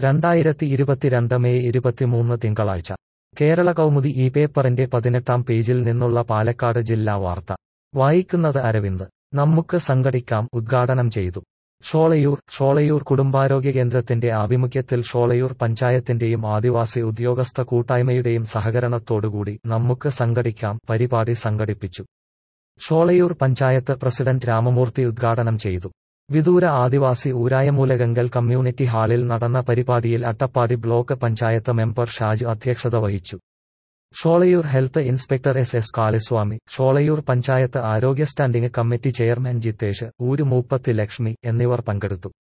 രണ്ടായിരത്തി ഇരുപത്തിരണ്ട് മെയ് ഇരുപത്തിമൂന്ന് തിങ്കളാഴ്ച കേരള കൗമുദി ഈ പേപ്പറിന്റെ പതിനെട്ടാം പേജിൽ നിന്നുള്ള പാലക്കാട് ജില്ലാ വാർത്ത വായിക്കുന്നത് അരവിന്ദ് നമുക്ക് സംഘടിക്കാം ഉദ്ഘാടനം ചെയ്തു ഷോളയൂർ ഷോളയൂർ കുടുംബാരോഗ്യ കേന്ദ്രത്തിന്റെ ആഭിമുഖ്യത്തിൽ ഷോളയൂർ പഞ്ചായത്തിന്റെയും ആദിവാസി ഉദ്യോഗസ്ഥ കൂട്ടായ്മയുടെയും സഹകരണത്തോടുകൂടി നമുക്ക് സംഘടിക്കാം പരിപാടി സംഘടിപ്പിച്ചു ഷോളയൂർ പഞ്ചായത്ത് പ്രസിഡന്റ് രാമമൂർത്തി ഉദ്ഘാടനം ചെയ്തു വിദൂര ആദിവാസി ഊരായമൂലകങ്കൽ കമ്മ്യൂണിറ്റി ഹാളിൽ നടന്ന പരിപാടിയിൽ അട്ടപ്പാടി ബ്ലോക്ക് പഞ്ചായത്ത് മെമ്പർ ഷാജു അധ്യക്ഷത വഹിച്ചു Sholayur health inspector S S Kaliswamy Sholayur panchayat ആരോഗ്യ സ്റ്റാൻഡിംഗ് കമ്മിറ്റി ചെയർമാൻ ജിത്തേഷ് ഊരുമൂപ്പത്തി ലക്ഷ്മി എന്നിവർ പങ്കെടുത്തു